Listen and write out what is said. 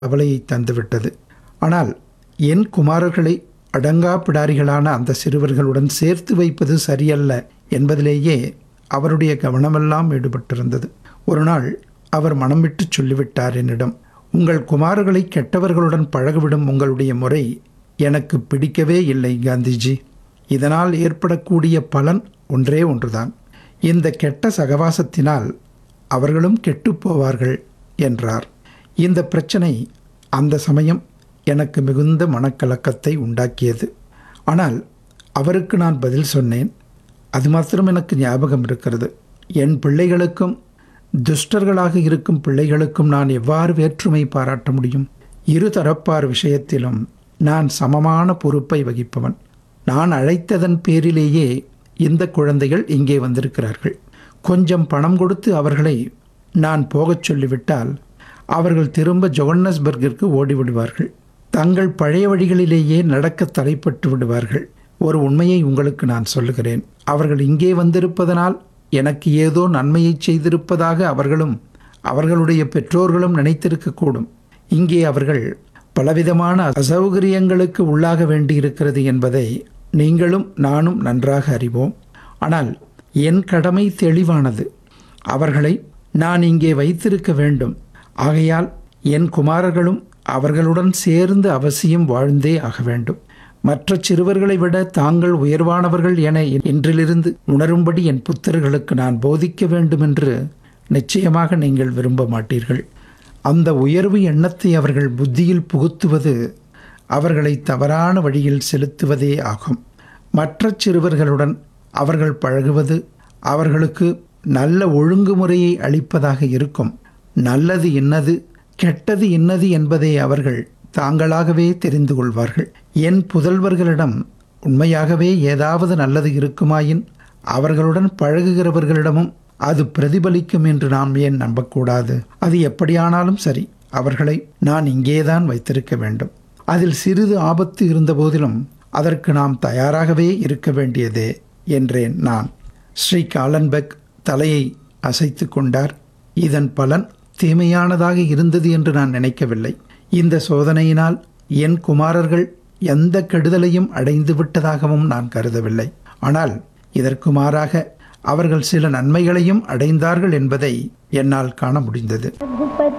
கவலையை தந்துவிட்டது ஆனால் என் குமாரர்களை அடங்கா பிடாரிகளான அந்த சிறுவர்களுடன் சேர்த்து வைப்பது சரியல்ல என்பதிலேயே அவருடைய கவனமெல்லாம் ஈடுபட்டிருந்தது ஒரு நாள் அவர் மனம் விட்டு சொல்லிவிட்டார் என்னிடம் உங்கள் குமாரர்களை கெட்டவர்களுடன் பழகவிடும் உங்களுடைய முறை எனக்கு பிடிக்கவே இல்லை காந்திஜி இதனால் ஏற்படக்கூடிய பலன் ஒன்றே ஒன்றுதான் இந்த கெட்ட சகவாசத்தினால் அவர்களும் கெட்டுப்போவார்கள் என்றார் இந்த பிரச்சனை அந்த சமயம் எனக்கு மிகுந்த மனக்கலக்கத்தை உண்டாக்கியது ஆனால் அவருக்கு நான் பதில் சொன்னேன் அது மாத்திரம் எனக்கு ஞாபகம் இருக்கிறது என் பிள்ளைகளுக்கும் துஷ்டர்களாக இருக்கும் பிள்ளைகளுக்கும் நான் எவ்வாறு வேற்றுமை பாராட்ட முடியும் இரு தரப்பார் விஷயத்திலும் நான் சமமான பொறுப்பை வகிப்பவன் நான் அழைத்ததன் பேரிலேயே இந்த குழந்தைகள் இங்கே வந்திருக்கிறார்கள் கொஞ்சம் பணம் கொடுத்து அவர்களை நான் போகச் சொல்லிவிட்டால் அவர்கள் திரும்ப ஜொகன்னஸ்பர்கிற்கு ஓடிவிடுவார்கள் தங்கள் பழைய வழிகளிலேயே நடக்க தலைப்பட்டு விடுவார்கள் ஒரு உண்மையை உங்களுக்கு நான் சொல்லுகிறேன் அவர்கள் இங்கே வந்திருப்பதனால் எனக்கு ஏதோ நன்மையை செய்திருப்பதாக அவர்களும் அவர்களுடைய பெற்றோர்களும் நினைத்திருக்கக்கூடும் இங்கே அவர்கள் பலவிதமான அசௌகரியங்களுக்கு உள்ளாக வேண்டியிருக்கிறது என்பதை நீங்களும் நானும் நன்றாக அறிவோம் ஆனால் என் கடமை தெளிவானது அவர்களை நான் இங்கே வைத்திருக்க வேண்டும் ஆகையால் என் குமாரர்களும் அவர்களுடன் சேர்ந்து அவசியம் வாழ்ந்தே ஆக வேண்டும் மற்ற சிறுவர்களை விட தாங்கள் உயர்வானவர்கள் என இன்றிலிருந்து உணரும்படி என் புத்தர்களுக்கு நான் போதிக்க வேண்டுமென்று நிச்சயமாக நீங்கள் விரும்ப மாட்டீர்கள் அந்த உயர்வு எண்ணத்தை அவர்கள் புத்தியில் புகுத்துவது அவர்களை தவறான வழியில் செலுத்துவதே ஆகும் மற்ற சிறுவர்களுடன் அவர்கள் பழகுவது அவர்களுக்கு நல்ல ஒழுங்குமுறையை அளிப்பதாக இருக்கும் நல்லது இன்னது கெட்டது இன்னது என்பதை அவர்கள் தாங்களாகவே தெரிந்து கொள்வார்கள் என் புதல்வர்களிடம் உண்மையாகவே ஏதாவது நல்லது இருக்குமாயின் அவர்களுடன் பழகுகிறவர்களிடமும் அது பிரதிபலிக்கும் என்று நாம் ஏன் நம்பக்கூடாது அது எப்படியானாலும் சரி அவர்களை நான் இங்கேதான் வைத்திருக்க வேண்டும் அதில் சிறிது ஆபத்து இருந்தபோதிலும் அதற்கு நாம் தயாராகவே இருக்க வேண்டியதே என்றேன் நான் ஸ்ரீ காலன்பெக் தலையை அசைத்து கொண்டார் இதன் பலன் தீமையானதாக இருந்தது என்று நான் நினைக்கவில்லை இந்த சோதனையினால் என் குமாரர்கள் எந்த கெடுதலையும் அடைந்து விட்டதாகவும் நான் கருதவில்லை ஆனால் இதற்கு மாறாக அவர்கள் சில நன்மைகளையும் அடைந்தார்கள் என்பதை என்னால் காண முடிந்தது रघुपति